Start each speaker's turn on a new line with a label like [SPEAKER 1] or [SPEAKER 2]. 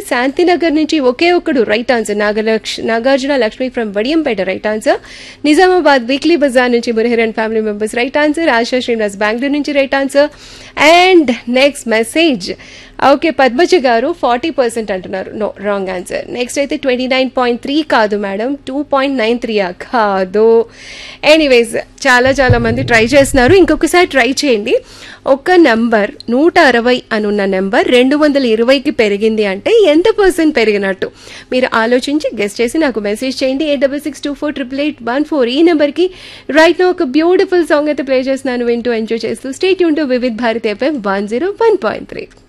[SPEAKER 1] శాంతినగర్ నుంచి ఒకే ఒక్కడు రైట్ ఆన్సర్ నాగలక్ష్ Nagarjuna Lakshmi from Vadiyampeta right answer Nizamabad weekly బజార్ నుంచి Muraharan family members right answer Asha Srinivas Bengaluru నుంచి right answer and next message okay Padmaja గారు ఫార్టీ పర్సెంట్ అంటున్నారు నో రాంగ్ ఆన్సర్ నెక్స్ట్ అయితే ట్వంటీ నైన్ పాయింట్ త్రీ కాదు మేడం టూ పాయింట్ నైన్ త్రీయా కాదు ఎనీవేస్ చాలా చాలా మంది ట్రై చేస్తున్నారు ఇంకొకసారి ట్రై చేయండి ఒక నెంబర్ నూట అరవై అనున్న నెంబర్ రెండు వందల ఇరవైకి పెరిగింది అంటే ఎంత పర్సెంట్ పెరిగినట్టు మీరు ఆలోచించి గెస్ట్ చేసి నాకు మెసేజ్ చేయండి eight double six two four triple eight one four ఈ నెంబర్కి రైట్ నా ఒక బ్యూటిఫుల్ సాంగ్ అయితే ప్లే చేస్తున్నాను వింటూ ఎంజాయ్ చేస్తూ స్టేట్ యూన్ to Vividh Bharati FM one zero one point three